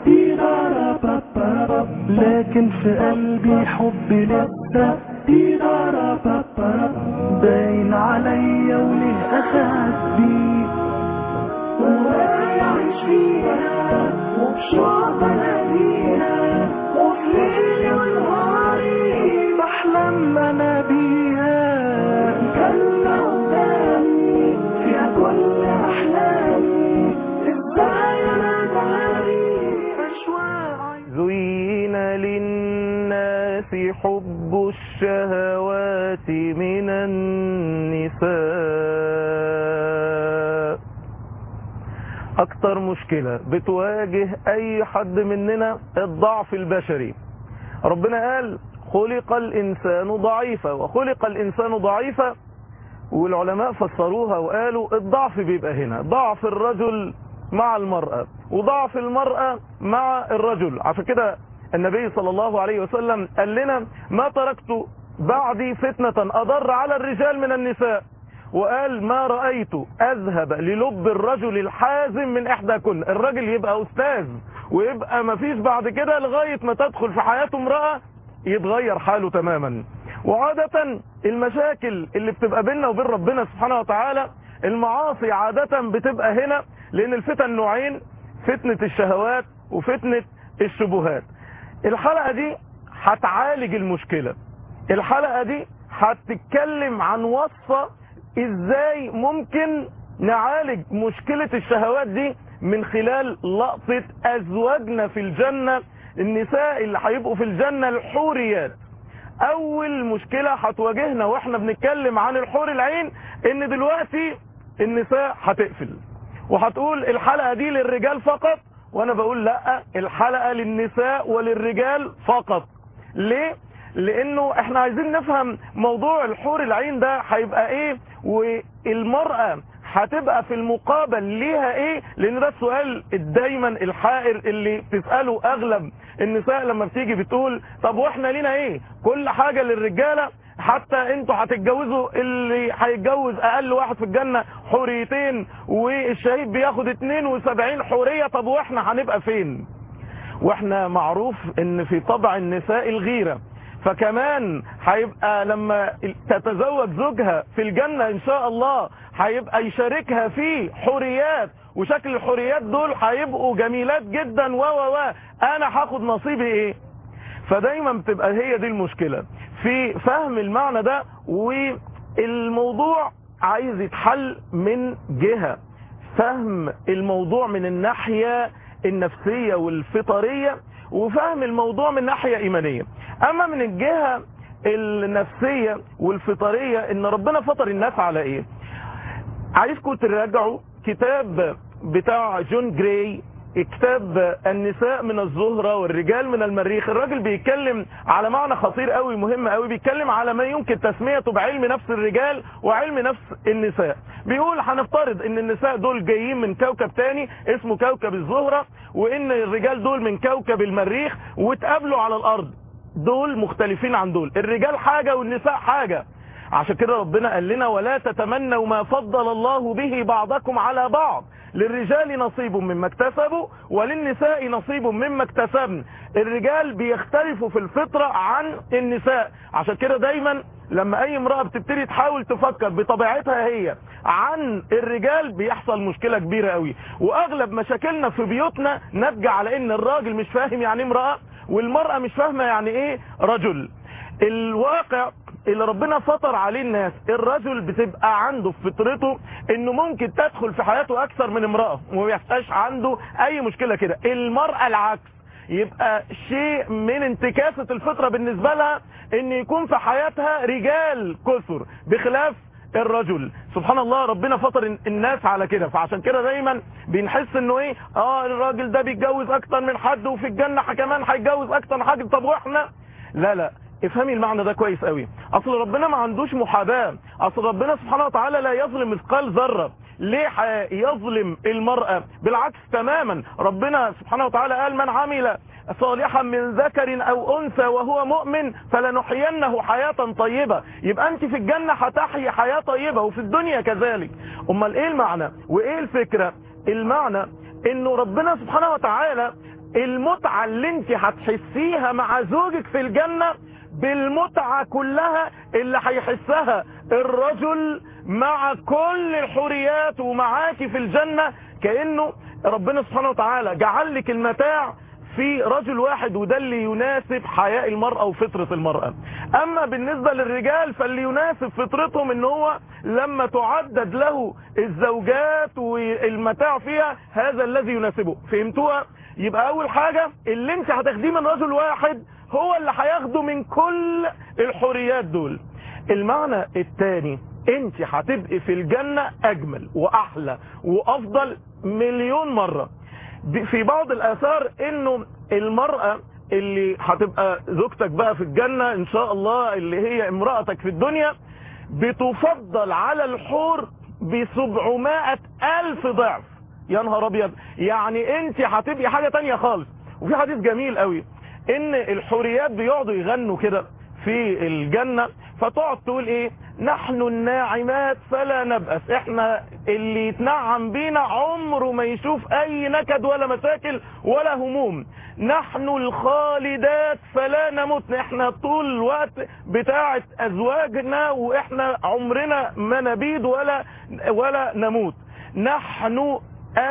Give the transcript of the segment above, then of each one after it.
لكن في قلبي حب لسه باين عليا وليه اخبي وعايش فيها وبشوق بلاقيها وفي ليلي ونهاري بحلم انا بيها كلمة قدامي فيها كل احلامي ازاي انا داري اشواق زين للناس حب الشهوات من النساء اكتر مشكلة بتواجه اي حد مننا الضعف البشري ربنا قال خلق الانسان ضعيفا وخلق الانسان ضعيفا والعلماء فسروها وقالوا الضعف بيبقى هنا ضعف الرجل مع المرأة وضعف المرأة مع الرجل عشان كده النبي صلى الله عليه وسلم قال لنا ما تركت بعدي فتنة أضر على الرجال من النساء وقال ما رأيت أذهب للب الرجل الحازم من إحداكن الرجل يبقى أستاذ ويبقى مفيش بعد كده لغاية ما تدخل في حياته امرأة يتغير حاله تماما وعادة المشاكل اللي بتبقى بيننا وبين ربنا سبحانه وتعالى المعاصي عادة بتبقى هنا لأن الفتن نوعين فتنة الشهوات وفتنة الشبهات الحلقة دي هتعالج المشكلة الحلقة دي هتتكلم عن وصفة ازاي ممكن نعالج مشكلة الشهوات دي من خلال لقطة ازواجنا في الجنة النساء اللي هيبقوا في الجنة الحوريات اول مشكلة هتواجهنا واحنا بنتكلم عن الحور العين ان دلوقتي النساء هتقفل وهتقول الحلقة دي للرجال فقط وانا بقول لا الحلقة للنساء وللرجال فقط ليه لانه احنا عايزين نفهم موضوع الحور العين ده هيبقى ايه والمرأة هتبقى في المقابل ليها ايه لان ده السؤال دايما الحائر اللي بتسأله اغلب النساء لما بتيجي بتقول طب واحنا لينا ايه كل حاجة للرجالة حتى انتوا هتتجوزوا اللي هيتجوز اقل واحد في الجنة حوريتين والشهيد بياخد 72 حورية طب واحنا هنبقى فين واحنا معروف ان في طبع النساء الغيرة فكمان هيبقى لما تتزوج زوجها في الجنة ان شاء الله هيبقى يشاركها في حوريات وشكل الحوريات دول هيبقوا جميلات جدا و و و انا هاخد نصيبي ايه فدايما بتبقى هي دي المشكلة في فهم المعنى ده والموضوع عايز يتحل من جهة فهم الموضوع من الناحية النفسية والفطرية وفهم الموضوع من ناحية ايمانية اما من الجهة النفسية والفطرية ان ربنا فطر الناس على ايه عايزكم تراجعوا كتاب بتاع جون جراي كتاب النساء من الزهرة والرجال من المريخ الراجل بيتكلم على معنى خطير قوي مهم قوي بيتكلم على ما يمكن تسميته بعلم نفس الرجال وعلم نفس النساء بيقول هنفترض ان النساء دول جايين من كوكب تاني اسمه كوكب الزهرة وان الرجال دول من كوكب المريخ واتقابلوا على الارض دول مختلفين عن دول الرجال حاجة والنساء حاجة عشان كده ربنا قال لنا ولا تتمنوا ما فضل الله به بعضكم على بعض للرجال نصيب مما اكتسبوا وللنساء نصيب مما اكتسبن الرجال بيختلفوا في الفطرة عن النساء عشان كده دايما لما اي امرأة بتبتدي تحاول تفكر بطبيعتها هي عن الرجال بيحصل مشكلة كبيرة قوي واغلب مشاكلنا في بيوتنا ناتجة على ان الراجل مش فاهم يعني امرأة والمرأة مش فاهمة يعني ايه رجل الواقع اللي ربنا فطر عليه الناس الرجل بتبقى عنده في فطرته انه ممكن تدخل في حياته اكثر من امرأة وما بيحتاج عنده اي مشكلة كده المرأة العكس يبقى شيء من انتكاسة الفطرة بالنسبة لها ان يكون في حياتها رجال كثر بخلاف الرجل سبحان الله ربنا فطر الناس على كده فعشان كده دايما بنحس انه ايه اه الراجل ده بيتجوز اكتر من حد وفي الجنة كمان هيتجوز اكتر من حد طب واحنا لا لا افهمي المعنى ده كويس قوي اصل ربنا ما عندوش محاباة اصل ربنا سبحانه وتعالى لا يظلم مثقال ذرة ليه يظلم المرأة بالعكس تماما ربنا سبحانه وتعالى قال من عمل صالحا من ذكر او انثى وهو مؤمن فلنحيينه حياة طيبة يبقى انت في الجنة هتحيي حياة طيبة وفي الدنيا كذلك امال ايه المعنى وايه الفكرة المعنى انه ربنا سبحانه وتعالى المتعة اللي انت هتحسيها مع زوجك في الجنة بالمتعة كلها اللي هيحسها الرجل مع كل الحريات ومعاكي في الجنة كأنه ربنا سبحانه وتعالى جعل لك المتاع في رجل واحد وده اللي يناسب حياء المرأة وفطرة المرأة اما بالنسبة للرجال فاللي يناسب فطرتهم ان هو لما تعدد له الزوجات والمتاع فيها هذا الذي يناسبه فهمتوها يبقى اول حاجة اللي انت هتاخديه من رجل واحد هو اللي هياخده من كل الحريات دول المعنى الثاني انت هتبقي في الجنة اجمل واحلى وافضل مليون مرة في بعض الاثار انه المرأة اللي هتبقى زوجتك بقى في الجنة ان شاء الله اللي هي امرأتك في الدنيا بتفضل على الحور بسبعمائة الف ضعف يا نهار ابيض يعني انت هتبقي حاجة تانية خالص وفي حديث جميل قوي ان الحوريات بيقعدوا يغنوا كده في الجنة فتقعد تقول ايه نحن الناعمات فلا نبأس احنا اللي يتنعم بينا عمره ما يشوف اي نكد ولا مشاكل ولا هموم نحن الخالدات فلا نموت احنا طول الوقت بتاعة ازواجنا واحنا عمرنا ما نبيد ولا ولا نموت نحن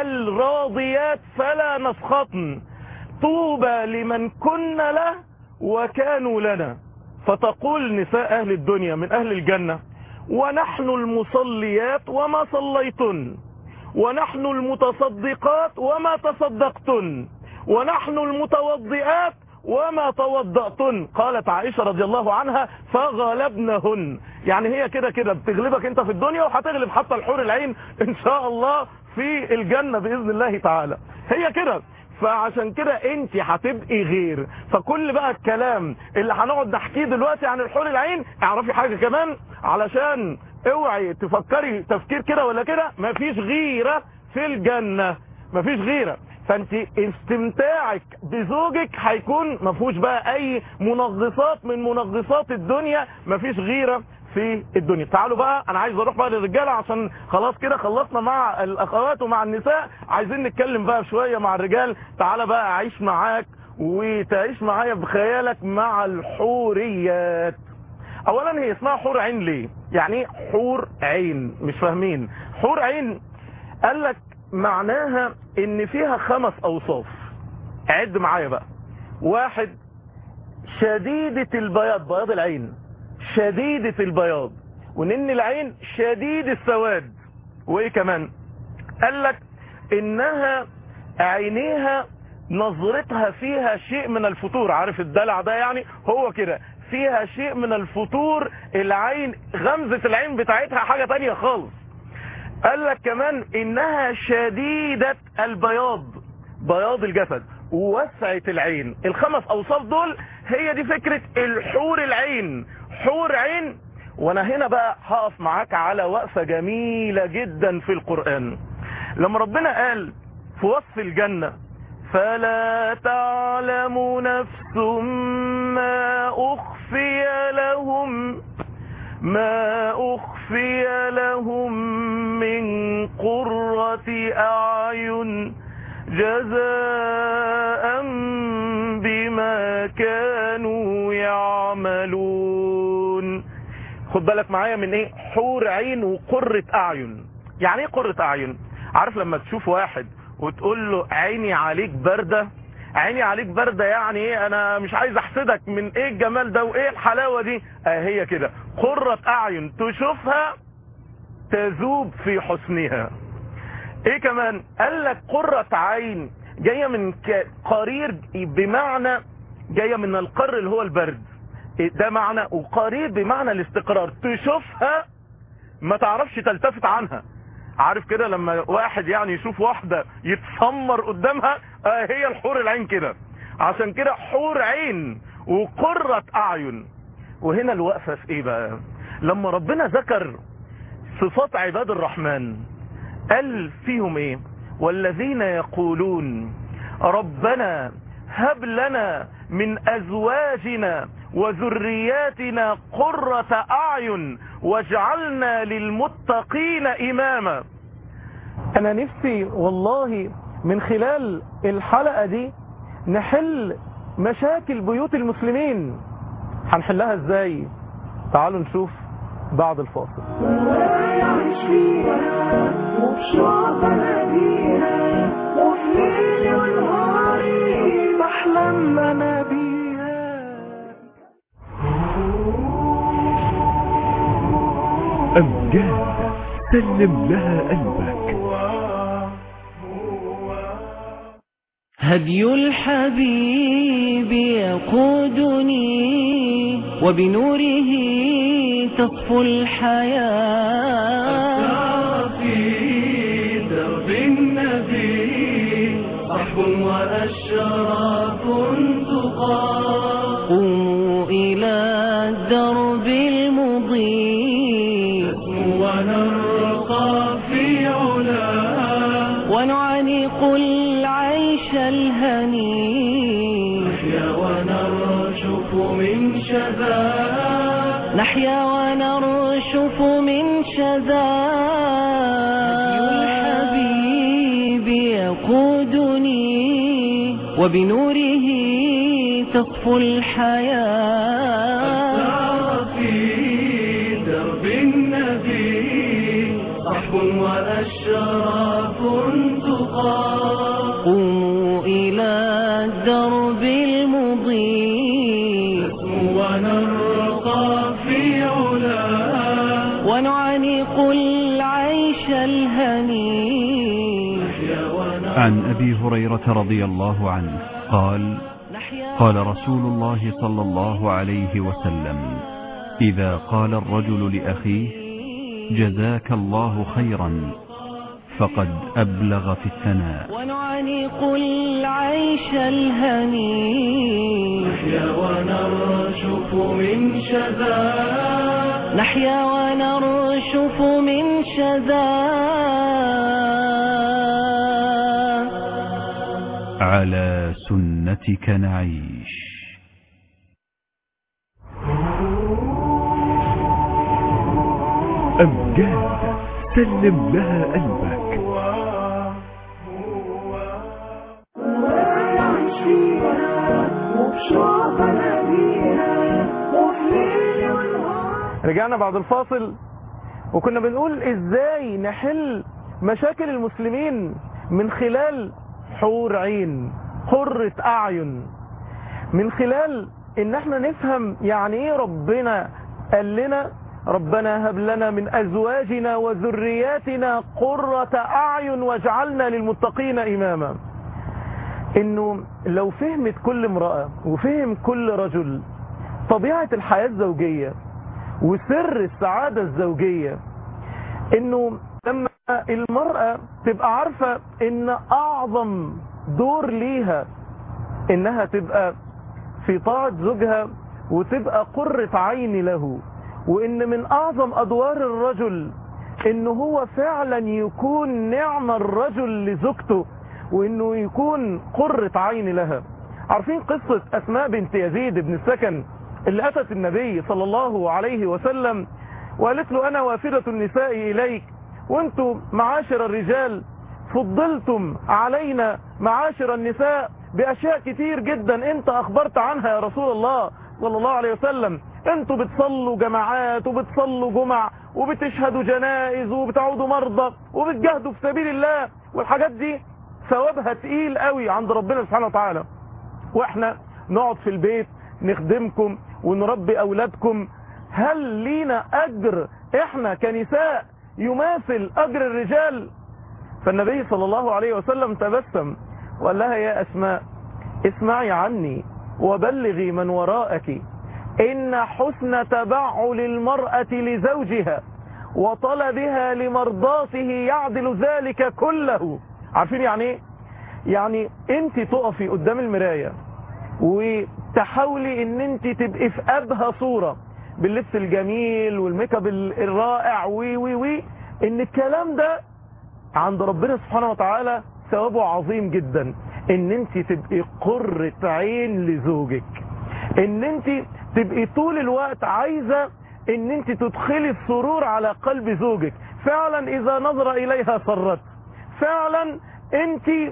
الراضيات فلا نسخطن طوبى لمن كنا له وكانوا لنا فتقول نساء أهل الدنيا من أهل الجنة ونحن المصليات وما صليتن ونحن المتصدقات وما تصدقتن ونحن المتوضئات وما توضأتن قالت عائشة رضي الله عنها فغلبنهن يعني هي كده كده بتغلبك انت في الدنيا وهتغلب حتى الحور العين ان شاء الله في الجنة بإذن الله تعالى هي كده فعشان كده انت هتبقي غير فكل بقى الكلام اللي هنقعد نحكيه دلوقتي عن الحور العين اعرفي حاجة كمان علشان اوعي تفكري تفكير كده ولا كده مفيش غيرة في الجنة مفيش غيرة فانت استمتاعك بزوجك هيكون مفهوش بقى اي منغصات من منغصات الدنيا مفيش غيرة في الدنيا تعالوا بقى انا عايز اروح بقى للرجاله عشان خلاص كده خلصنا مع الاخوات ومع النساء عايزين نتكلم بقى شويه مع الرجال تعالى بقى اعيش معاك وتعيش معايا بخيالك مع الحوريات اولا هي اسمها حور عين ليه يعني ايه حور عين مش فاهمين حور عين قال لك معناها ان فيها خمس اوصاف عد معايا بقى واحد شديدة البياض بياض العين شديدة البياض وان العين شديد السواد وايه كمان قال لك انها عينيها نظرتها فيها شيء من الفتور عارف الدلع ده يعني هو كده فيها شيء من الفتور العين غمزة العين بتاعتها حاجة تانية خالص قال لك كمان انها شديدة البياض بياض الجسد ووسعة العين الخمس اوصاف دول هي دي فكرة الحور العين حور عين وانا هنا بقى هقف معاك على وقفة جميلة جدا في القرآن لما ربنا قال في وصف الجنة فلا تعلم نفس ما اخفي لهم ما اخفي لهم من قرة اعين جزاء بما كانوا يعملون خد بالك معايا من ايه حور عين وقرة اعين يعني ايه قرة اعين عارف لما تشوف واحد وتقول له عيني عليك باردة عيني عليك باردة يعني ايه انا مش عايز احسدك من ايه الجمال ده وايه الحلاوة دي اه هي كده قرة اعين تشوفها تذوب في حسنها ايه كمان قال لك قرة عين جاية من قرير بمعنى جاية من القر اللي هو البرد ده معنى وقرير بمعنى الاستقرار تشوفها ما تعرفش تلتفت عنها عارف كده لما واحد يعني يشوف واحدة يتسمر قدامها آه هي الحور العين كده عشان كده حور عين وقرة اعين وهنا الوقفة في ايه بقى لما ربنا ذكر صفات عباد الرحمن قال فيهم ايه والذين يقولون ربنا هب لنا من ازواجنا وذرياتنا قرة اعين واجعلنا للمتقين اماما انا نفسي والله من خلال الحلقة دي نحل مشاكل بيوت المسلمين هنحلها ازاي تعالوا نشوف بعد الفاصل ويعيش فيها وبشوق بلديها وفي ليلي ونهاري بحلم انا بيها أمجاد سلم لها قلبك هدي الحبيب يقودني وبنوره تصفو الحياة في درب النبي صحب وأشراف تقام قوموا إلى الدرب المضيء ونرقى في علاه ونعانق العيش الهني نحيا ونرشف من شذاه نحيا ونرشف من شذا الحبيب يقودني وبنوره تصفو الحياة في درب النبي صحب وأشراف تقام قوموا إلى الدرب المضيء ونرقى في علاه ونعانق العيش الهني نحيا ونرقى عن أبي هريرة رضي الله عنه قال نحيا قال رسول الله صلى الله عليه وسلم إذا قال الرجل لأخيه جزاك الله خيرا فقد أبلغ في الثناء ونعانق العيش الهني نحيا ونرشف من شذاه نحيا ونرشف من شذا على سنتك نعيش أمجاد سلم لها قلبك ويعيش فيها وبشوق بلديها وفي ليلي ونهار رجعنا بعد الفاصل وكنا بنقول ازاي نحل مشاكل المسلمين من خلال حور عين قرة اعين من خلال ان احنا نفهم يعني ايه ربنا قال لنا ربنا هب لنا من ازواجنا وذرياتنا قرة اعين واجعلنا للمتقين اماما انه لو فهمت كل امرأة وفهم كل رجل طبيعة الحياة الزوجية وسر السعادة الزوجية انه لما المرأة تبقى عارفة ان اعظم دور ليها انها تبقى في طاعة زوجها وتبقى قرة عين له وان من اعظم ادوار الرجل انه هو فعلا يكون نعم الرجل لزوجته وانه يكون قرة عين لها عارفين قصة اسماء بنت يزيد بن السكن اللي اتت النبي صلى الله عليه وسلم وقالت له انا وافدة النساء اليك وانتم معاشر الرجال فضلتم علينا معاشر النساء باشياء كتير جدا انت اخبرت عنها يا رسول الله صلى الله عليه وسلم انتوا بتصلوا جماعات وبتصلوا جمع وبتشهدوا جنائز وبتعودوا مرضى وبتجاهدوا في سبيل الله والحاجات دي ثوابها تقيل قوي عند ربنا سبحانه وتعالى واحنا نقعد في البيت نخدمكم ونربي اولادكم هل لينا اجر احنا كنساء يماثل اجر الرجال فالنبي صلى الله عليه وسلم تبسم وقال لها يا اسماء اسمعي عني وبلغي من وراءك ان حسن تبعل المرأة لزوجها وطلبها لمرضاته يعدل ذلك كله عارفين يعني ايه يعني انت تقفي قدام المراية وتحاولي ان انت تبقي في ابهى صورة باللبس الجميل والميك اب الرائع وي وي وي ان الكلام ده عند ربنا سبحانه وتعالى ثوابه عظيم جدا ان انت تبقي قرة عين لزوجك ان انت تبقي طول الوقت عايزة ان انت تدخلي السرور على قلب زوجك فعلا اذا نظر اليها سرت فعلا انت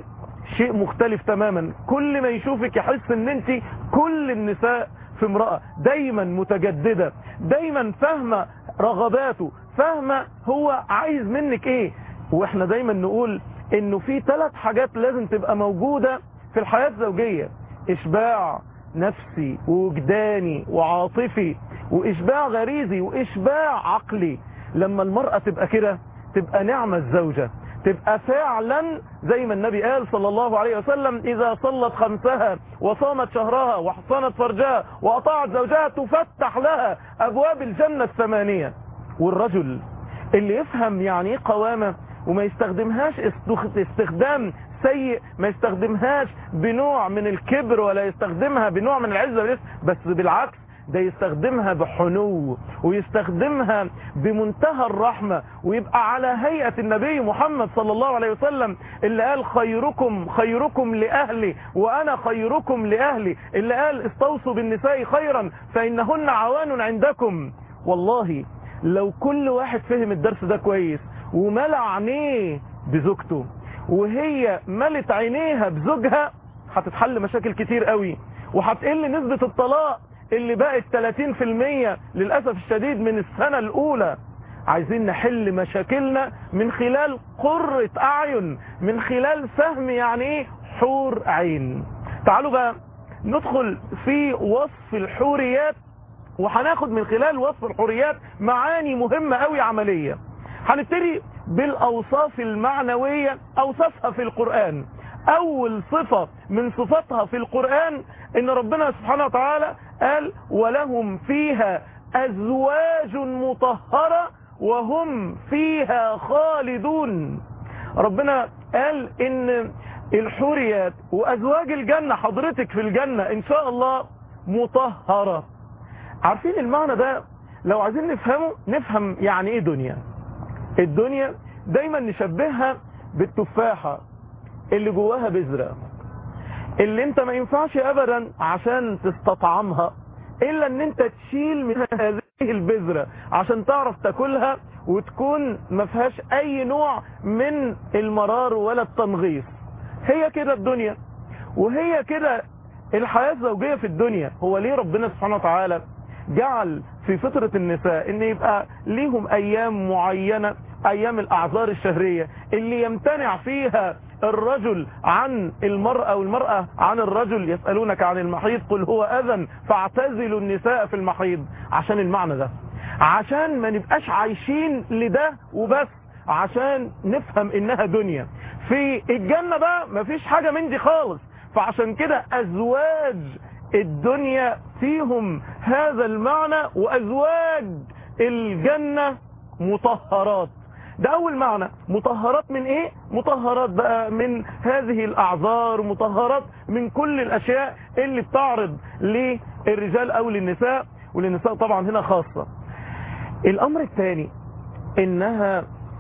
شيء مختلف تماما كل ما يشوفك يحس ان انت كل النساء في امرأة دايما متجددة دايما فاهمة رغباته فاهمة هو عايز منك ايه واحنا دايما نقول انه في ثلاث حاجات لازم تبقى موجودة في الحياة الزوجية اشباع نفسي ووجداني وعاطفي واشباع غريزي واشباع عقلي لما المرأة تبقى كده تبقى نعمة الزوجة تبقى فعلا زي ما النبي قال صلى الله عليه وسلم إذا صلت خمسها وصامت شهرها وحصنت فرجها وأطاعت زوجها تفتح لها أبواب الجنة الثمانية والرجل اللي يفهم يعني ايه قوامة وما يستخدمهاش استخ- استخدام سيء ما يستخدمهاش بنوع من الكبر ولا يستخدمها بنوع من العزة والاسم بس بالعكس ده يستخدمها بحنو ويستخدمها بمنتهى الرحمة ويبقى على هيئة النبي محمد صلى الله عليه وسلم اللي قال خيركم خيركم لأهلي وأنا خيركم لأهلي اللي قال استوصوا بالنساء خيرا فإنهن عوان عندكم والله لو كل واحد فهم الدرس ده كويس وملع عينيه بزوجته وهي ملت عينيها بزوجها هتتحل مشاكل كتير قوي وهتقل نسبة الطلاق اللي بقت 30% للأسف الشديد من السنة الأولى عايزين نحل مشاكلنا من خلال قرة أعين من خلال فهم يعني ايه حور عين تعالوا بقى ندخل في وصف الحوريات وهناخد من خلال وصف الحوريات معاني مهمة قوي عملية هنبتدي بالأوصاف المعنوية أوصافها في القرآن أول صفة من صفاتها في القرآن إن ربنا سبحانه وتعالى قال ولهم فيها أزواج مطهرة وهم فيها خالدون ربنا قال إن الحوريات وأزواج الجنة حضرتك في الجنة إن شاء الله مطهرة عارفين المعنى ده لو عايزين نفهمه نفهم يعني ايه دنيا الدنيا دايما نشبهها بالتفاحة اللي جواها بذرة اللي انت ما ينفعش ابدا عشان تستطعمها الا ان انت تشيل من هذه البذرة عشان تعرف تاكلها وتكون ما فيهاش اي نوع من المرار ولا التنغيص هي كده الدنيا وهي كده الحياة الزوجية في الدنيا هو ليه ربنا سبحانه وتعالى جعل في فطرة النساء ان يبقى ليهم ايام معينة ايام الاعذار الشهرية اللي يمتنع فيها الرجل عن المرأة والمرأة عن الرجل يسألونك عن المحيط قل هو اذن فاعتزلوا النساء في المحيط عشان المعنى ده عشان ما نبقاش عايشين لده وبس عشان نفهم انها دنيا في الجنة بقى مفيش حاجة من دي خالص فعشان كده ازواج الدنيا فيهم هذا المعنى وازواج الجنة مطهرات ده اول معنى مطهرات من ايه مطهرات بقى من هذه الاعذار مطهرات من كل الاشياء اللي بتعرض للرجال او للنساء وللنساء طبعا هنا خاصة الامر الثاني انها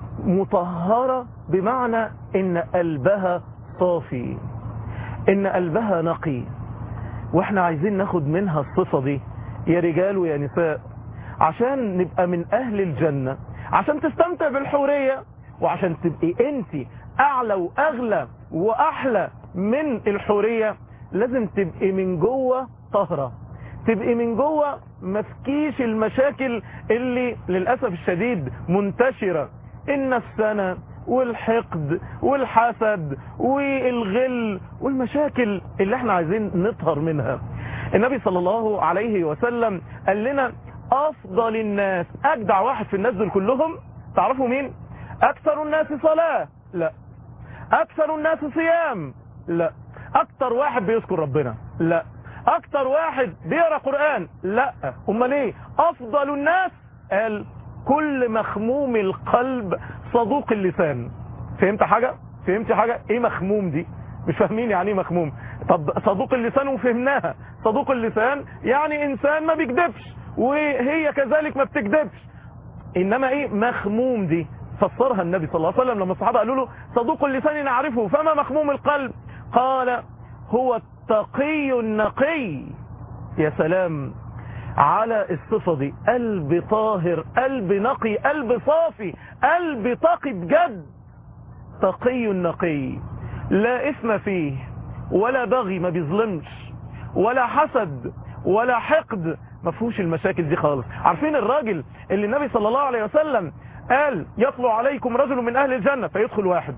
مطهرة بمعنى ان قلبها صافي ان قلبها نقي واحنا عايزين ناخد منها الصفة دي يا رجال ويا نساء عشان نبقى من اهل الجنة عشان تستمتع بالحورية وعشان تبقي انت اعلى واغلى واحلى من الحورية لازم تبقي من جوه طهرة تبقي من جوه مفكيش المشاكل اللي للأسف الشديد منتشرة النفسنة والحقد والحسد والغل والمشاكل اللي احنا عايزين نطهر منها النبي صلى الله عليه وسلم قال لنا افضل الناس اجدع واحد في الناس دول كلهم تعرفوا مين اكثر الناس صلاة لا اكثر الناس صيام لا اكثر واحد بيذكر ربنا لا اكثر واحد بيقرا قرآن لا امال ايه افضل الناس قال كل مخموم القلب صدوق اللسان فهمت حاجة فهمت حاجة ايه مخموم دي مش فاهمين يعني ايه مخموم طب صدوق اللسان وفهمناها صدوق اللسان يعني انسان ما بيكذبش وهي كذلك ما بتكذبش انما ايه مخموم دي فسرها النبي صلى الله عليه وسلم لما الصحابه قالوا له صدوق اللسان نعرفه فما مخموم القلب قال هو التقي النقي يا سلام على الصفة دي قلب طاهر قلب نقي قلب صافي قلب تقي بجد تقي نقي لا إثم فيه ولا بغي ما بيظلمش ولا حسد ولا حقد ما فيهوش المشاكل دي خالص عارفين الراجل اللي النبي صلى الله عليه وسلم قال يطلع عليكم رجل من أهل الجنة فيدخل واحد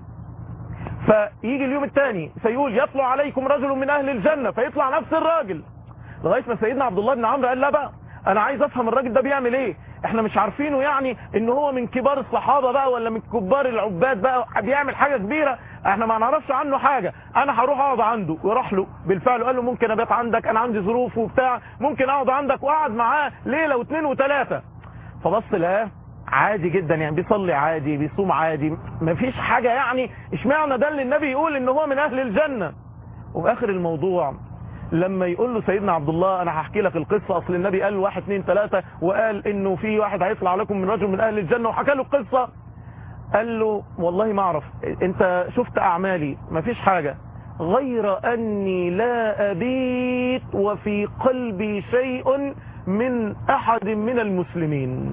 فيجي اليوم الثاني فيقول يطلع عليكم رجل من أهل الجنة فيطلع نفس الراجل لغاية ما سيدنا عبد الله بن عمرو قال لا بقى انا عايز افهم الراجل ده بيعمل ايه احنا مش عارفينه يعني ان هو من كبار الصحابة بقى ولا من كبار العباد بقى بيعمل حاجة كبيرة احنا ما نعرفش عنه حاجة انا هروح اقعد عنده وراح له بالفعل وقال له ممكن ابات عندك انا عندي ظروف وبتاع ممكن اقعد عندك وقعد معاه ليلة واثنين وثلاثة فبص لقاه عادي جدا يعني بيصلي عادي بيصوم عادي مفيش حاجة يعني اشمعنى ده اللي النبي يقول ان هو من اهل الجنة وفي اخر الموضوع لما يقول له سيدنا عبد الله انا هحكي لك القصة اصل النبي قال واحد اثنين ثلاثة وقال انه في واحد هيطلع لكم من رجل من اهل الجنة وحكى له القصة قال له والله ما اعرف انت شفت اعمالي مفيش حاجة غير اني لا ابيت وفي قلبي شيء من احد من المسلمين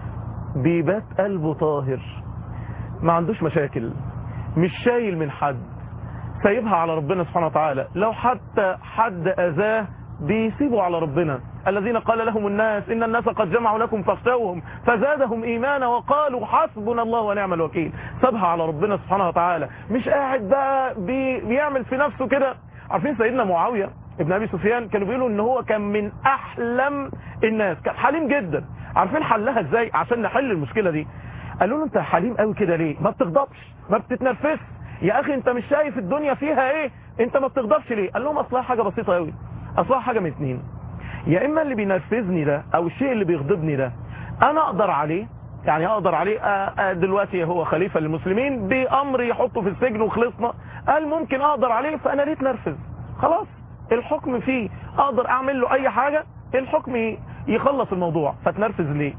بيبات قلبه طاهر ما عندوش مشاكل مش شايل من حد سايبها على ربنا سبحانه وتعالى لو حتى حد أذاه بيسيبوا على ربنا الذين قال لهم الناس إن الناس قد جمعوا لكم فاخشوهم فزادهم إيمانا وقالوا حسبنا الله ونعم الوكيل سابها على ربنا سبحانه وتعالى مش قاعد بقى بي بيعمل في نفسه كده عارفين سيدنا معاوية ابن أبي سفيان كانوا بيقولوا إن هو كان من أحلم الناس كان حليم جدا عارفين حلها إزاي عشان نحل المشكلة دي قالوا له أنت حليم قوي كده ليه ما بتغضبش ما بتتنرفزش يا اخي انت مش شايف الدنيا فيها ايه انت ما بتغضبش ليه قال لهم اصلها حاجة بسيطة قوي اصلها حاجة من اتنين يا اما اللي بينرفزني ده او الشيء اللي بيغضبني ده انا اقدر عليه يعني اقدر عليه آه آه دلوقتي هو خليفة للمسلمين بامر يحطه في السجن وخلصنا قال ممكن اقدر عليه فانا ليه اتنرفز خلاص الحكم فيه اقدر اعمل له اي حاجة الحكم يخلص الموضوع فتنرفز ليه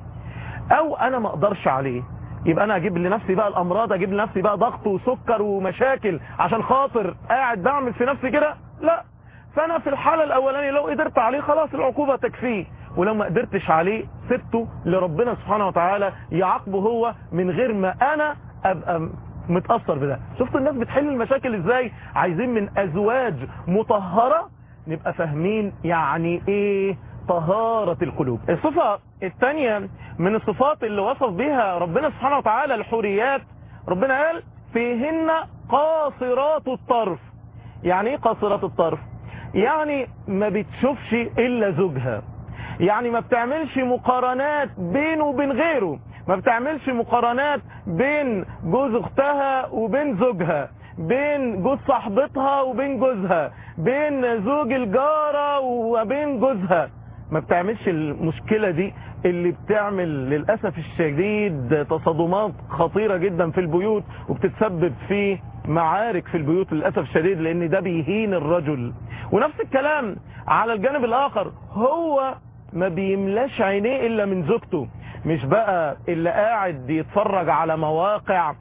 او انا ما اقدرش عليه يبقى انا اجيب لنفسي بقى الامراض اجيب لنفسي بقى ضغط وسكر ومشاكل عشان خاطر قاعد بعمل في نفسي كده لا فانا في الحالة الاولانية لو قدرت عليه خلاص العقوبة تكفيه ولو ما قدرتش عليه سبته لربنا سبحانه وتعالى يعاقبه هو من غير ما انا ابقى متأثر بده شفتوا الناس بتحل المشاكل ازاي عايزين من ازواج مطهرة نبقى فاهمين يعني ايه طهارة القلوب الصفة الثانية من الصفات اللي وصف بها ربنا سبحانه وتعالى الحوريات ربنا قال فيهن قاصرات الطرف يعني ايه قاصرات الطرف يعني ما بتشوفش الا زوجها يعني ما بتعملش مقارنات بينه وبين غيره ما بتعملش مقارنات بين جوز اختها وبين زوجها بين جوز صاحبتها وبين جوزها بين زوج الجارة وبين جوزها ما بتعملش المشكلة دي اللي بتعمل للأسف الشديد تصادمات خطيرة جدا في البيوت وبتتسبب في معارك في البيوت للأسف الشديد لأن ده بيهين الرجل ونفس الكلام على الجانب الآخر هو ما بيملاش عينيه إلا من زوجته مش بقى اللي قاعد يتفرج على مواقع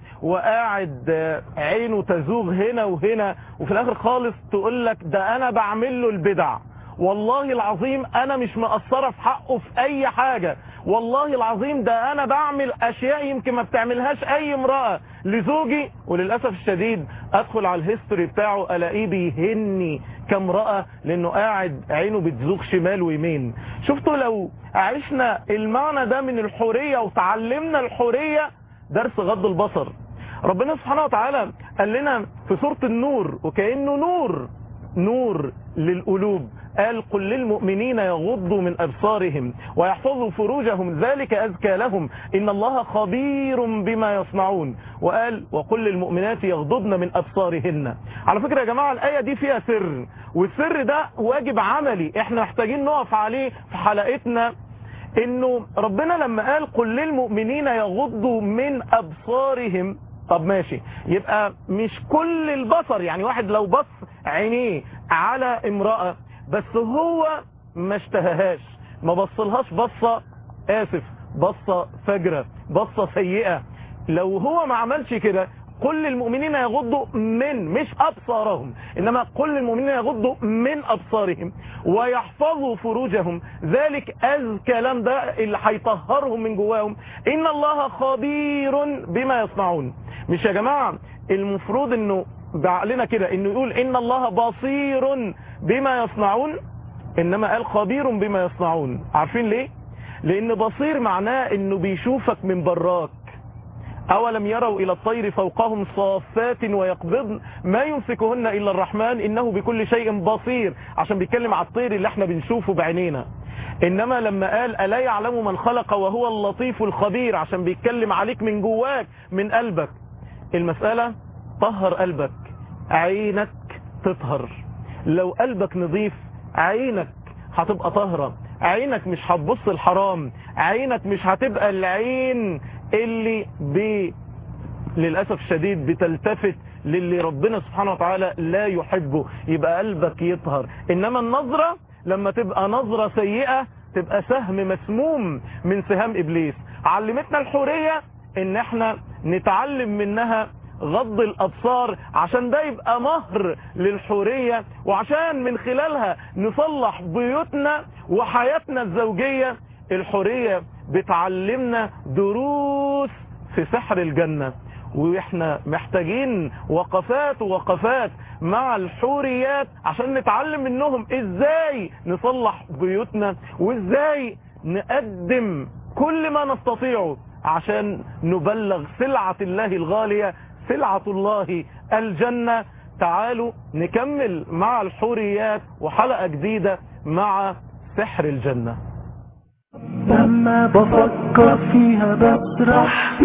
وقاعد عينه تزوغ هنا وهنا وفي الآخر خالص تقول لك ده أنا بعمل له البدع والله العظيم انا مش مقصرة في حقه في اي حاجة والله العظيم ده انا بعمل اشياء يمكن ما بتعملهاش اي امرأة لزوجي وللأسف الشديد ادخل على الهيستوري بتاعه الاقيه بيهني كامرأة لانه قاعد عينه بتزوغ شمال ويمين شفتوا لو عشنا المعنى ده من الحورية وتعلمنا الحورية درس غض البصر ربنا سبحانه وتعالى قال لنا في سورة النور وكأنه نور نور للقلوب قال قل للمؤمنين يغضوا من أبصارهم ويحفظوا فروجهم ذلك أزكى لهم إن الله خبير بما يصنعون وقال وقل للمؤمنات يغضضن من أبصارهن على فكرة يا جماعة الآية دي فيها سر والسر ده واجب عملي احنا محتاجين نقف عليه في حلقتنا انه ربنا لما قال قل للمؤمنين يغضوا من أبصارهم طب ماشي يبقى مش كل البصر يعني واحد لو بص عينيه على امرأة بس هو ما اشتهاهاش ما بصلهاش بصة اسف بصة فجرة بصة سيئة لو هو ما عملش كده كل المؤمنين يغضوا من مش أبصارهم إنما كل المؤمنين يغضوا من أبصارهم ويحفظوا فروجهم ذلك أزكى لم ده اللي هيطهرهم من جواهم إن الله خبير بما يصنعون مش يا جماعة المفروض انه بعقلنا كده انه يقول ان الله بصير بما يصنعون انما قال خبير بما يصنعون عارفين ليه لان بصير معناه انه بيشوفك من براك أولم يروا إلى الطير فوقهم صافات ويقبضن ما يمسكهن إلا الرحمن إنه بكل شيء بصير عشان بيتكلم على الطير اللي احنا بنشوفه بعينينا إنما لما قال ألا يعلم من خلق وهو اللطيف الخبير عشان بيتكلم عليك من جواك من قلبك المسألة طهر قلبك عينك تطهر لو قلبك نظيف عينك هتبقى طاهرة عينك مش هتبص الحرام عينك مش هتبقى العين اللي ب للأسف الشديد بتلتفت للي ربنا سبحانه وتعالى لا يحبه يبقى قلبك يطهر إنما النظرة لما تبقى نظرة سيئة تبقى سهم مسموم من سهام إبليس علمتنا الحورية إن احنا نتعلم منها غض الأبصار عشان ده يبقى مهر للحورية وعشان من خلالها نصلح بيوتنا وحياتنا الزوجية الحورية بتعلمنا دروس في سحر الجنة واحنا محتاجين وقفات ووقفات مع الحوريات عشان نتعلم منهم ازاي نصلح بيوتنا وازاي نقدم كل ما نستطيعه عشان نبلغ سلعة الله الغالية سلعة الله الجنة تعالوا نكمل مع الحوريات وحلقة جديدة مع سحر الجنة لما بفكر فيها بسرح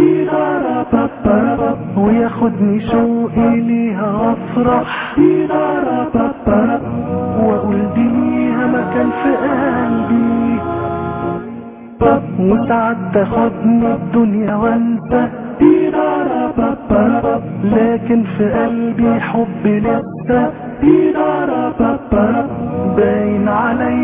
وياخدني شوقي ليها وافرح واقول دي ليها مكان في قلبي وساعات تاخدني الدنيا وانسى لكن في قلبي حب لسه باين علي